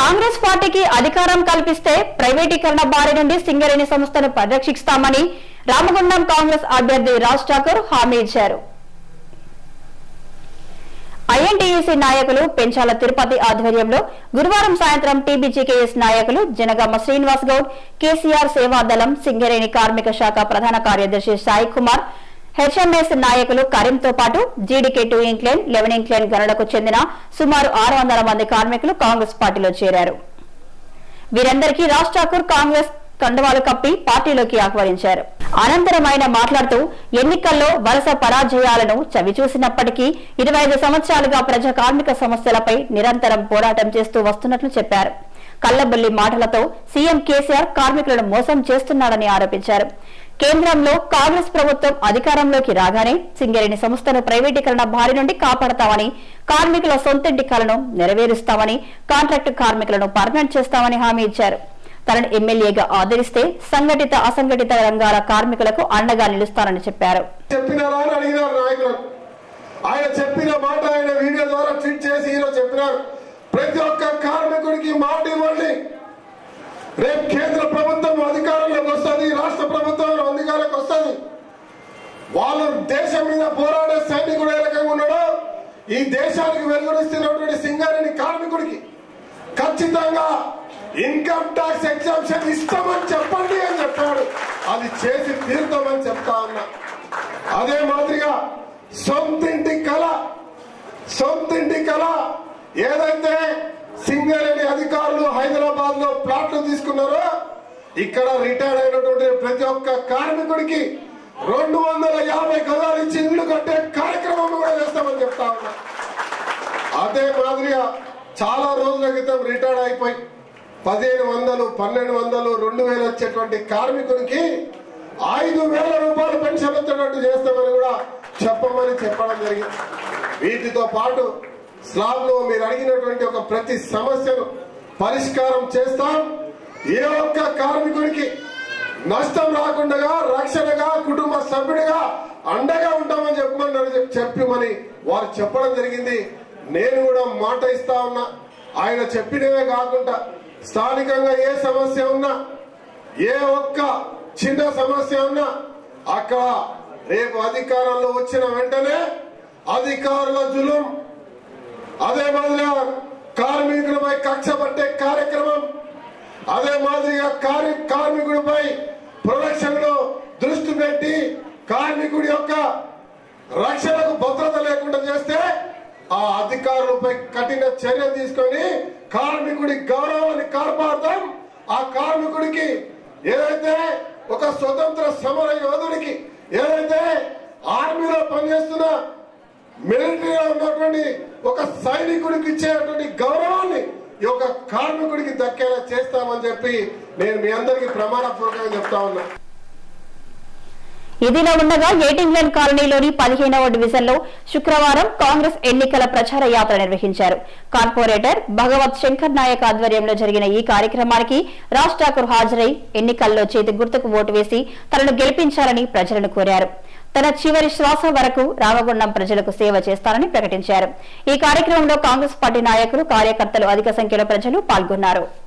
కాంగ్రెస్ పార్టీకి అధికారం కల్పిస్తే ప్రైవేటీకరణ బారి నుండి సింగరేణి సంస్థను పరిరక్షిస్తామని రామగుండం కాంగ్రెస్ అభ్యర్థి రాజ్ ఠాకూర్ హామీ ఇచ్చారు ఐఎన్టీయూసీ నాయకులు పెంచాల తిరుపతి ఆధ్వర్యంలో గురువారం సాయంత్రం టీబీజీకేఎస్ నాయకులు జనగామ శ్రీనివాస్ గౌడ్ కేసీఆర్ సేవాదళం సింగరేణి కార్మిక శాఖ ప్రధాన కార్యదర్శి సాయి కుమార్ హెచ్ఎంఎస్ నాయకులు కరీంతో పాటు GDK two incline eleven incline గనులకు చెందిన సుమారు ఆరు వందల మంది కార్మికులు కాంగ్రెస్ పార్టీలో చేరారు వీరందరికీ రాజ్ ఠాకూర్ కాంగ్రెస్ కండువాలు కప్పి పార్టీలోకి ఆహ్వానించారు అనంతరం ఆయన మాట్లాడుతూ ఎన్నికల్లో వరుస పరాజయాలను చవిచూసినప్పటికీ ఇరవై ఐదు సంవత్సరాలుగా ప్రజా కార్మిక సమస్యలపై నిరంతరం పోరాటం చేస్తూ వస్తున్నట్లు చెప్పారు కల్లబుల్లి మాటలతో సీఎం కేసీఆర్ కార్మికులను మోసం చేస్తున్నాడని ఆరోపించారు కేంద్రంలో కాంగ్రెస్ ప్రభుత్వం అధికారంలోకి రాగానే సింగరేణి సంస్థను ప్రైవేటీకరణ బారి నుండి కాపాడతామని కార్మికుల సొంతింటి కలను నెరవేరుస్తామని కాంట్రాక్టు కార్మికులను పర్మనెంట్ చేస్తామని హామీ ఇచ్చారు తనను ఎమ్మెల్యేగా ఆదరిస్తే సంఘటిత అసంఘటిత రంగాల కార్మికులకు అండగా నిలుస్తానని చెప్పారు చెప్పినారా అని అడిగినారు నాయకులను ఆయన చెప్పిన మాట ఆయన వీడియో ద్వారా ట్వీట్ చేసి ఈరోజు చెప్పినారు ప్రతి ఒక్క కార్మికుడికి మాట ఇవ్వండి రేపు కేంద్ర ప్రభుత్వం అధికారంలోకి వస్తుంది రాష్ట్ర ప్రభుత్వం అధికారంలోకి వస్తుంది వాళ్ళు దేశం మీద పోరాడే సైనికుడు ఏ రకంగా ఉన్నాడో ఈ దేశానికి వెలుగునిస్తున్నటువంటి సింగారెడ్డి కార్మికుడికి ఖచ్చితంగా ఇన్కమ్ ట్యాక్స్ ఎగ్జామ్షన్ ఇస్తామని చెప్పండి అని చెప్పాడు అది చేసి తీరుతామని చెప్తా ఉన్నా అదే మాదిరిగా సొంతింటి కళ సొంతింటి కళ ఏదైతే సింగరేణి అధికారులు హైదరాబాద్ లో ప్లాట్లు తీసుకున్నారో ఇక్కడ రిటైర్ అయినటువంటి ప్రతి ఒక్క కార్మికుడికి రెండు వందల యాభై గదాలు ఇచ్చి ఇల్లు కట్టే కార్యక్రమం కూడా చేస్తామని చెప్తా ఉన్నా అదే మాదిరిగా చాలా రోజుల క్రితం రిటైర్డ్ అయిపోయి పదిహేను వందలు పన్నెండు వందలు రెండు వేలు వచ్చేటువంటి కార్మికునికి ఐదు వేల రూపాయలు పెన్షన్ వచ్చేటట్టు చేస్తామని కూడా చెప్పమని చెప్పడం జరిగింది వీటితో పాటు స్లాబ్ లో మీరు అడిగినటువంటి ఒక ప్రతి సమస్యను పరిష్కారం చేస్తాం ఏ ఒక్క కార్మికుడికి నష్టం రాకుండా రక్షణగా కుటుంబ సభ్యుడిగా అండగా ఉంటామని చెప్పమన్నారు చెప్పమని వారు చెప్పడం జరిగింది నేను కూడా మాట ఇస్తా ఉన్నా ఆయన చెప్పినవే కాకుండా స్థానికంగా ఏ సమస్య ఉన్నా ఏ ఒక్క చిన్న సమస్య ఉన్నా అక్కడ రేపు అధికారంలో వచ్చిన వెంటనే అధికారుల జులుం అదే మాదిరిగా కార్మికులపై కక్ష పట్టే కార్యక్రమం అదే మాదిరిగా కార్మి కార్మికుడిపై ప్రొడక్షన్ లో దృష్టి పెట్టి కార్మికుడి యొక్క రక్షణకు భద్రత లేకుండా చేస్తే ఆ అధికారులపై కఠిన చర్య తీసుకొని కార్మికుడి గౌరవాన్ని కాపాడతాం ఆ కార్మికుడికి ఏదైతే ఒక స్వతంత్ర సమర యోధుడికి ఏదైతే ఆర్మీలో పనిచేస్తున్న మిలిటరీలో ఉన్నటువంటి ఒక సైనికుడికి ఇచ్చేటువంటి గౌరవాన్ని ఈ యొక్క కార్మికుడికి దక్కేలా చేస్తామని చెప్పి నేను మీ అందరికీ ప్రమాణపూర్వకంగా చెప్తా ఉన్నా ఇదిలా ఉండగా ఎయిటింగ్లైన్ కాలనీలోని పదిహేనవ డివిజన్ లో శుక్రవారం కాంగ్రెస్ ఎన్నికల ప్రచార యాత్ర నిర్వహించారు కార్పొరేటర్ భగవత్ శంకర్ నాయక్ ఆధ్వర్యంలో జరిగిన ఈ కార్యక్రమానికి రాజ్ ఠాకూర్ హాజరై ఎన్నికల్లో చేతి గుర్తుకు ఓటు వేసి తనను గెలిపించాలని ప్రజలను కోరారు తన చివరి శ్వాస వరకు రామగుండం ప్రజలకు సేవ చేస్తారని ప్రకటించారు ఈ కార్యక్రమంలో కాంగ్రెస్ పార్టీ నాయకులు కార్యకర్తలు అధిక సంఖ్యలో ప్రజలు పాల్గొన్నారు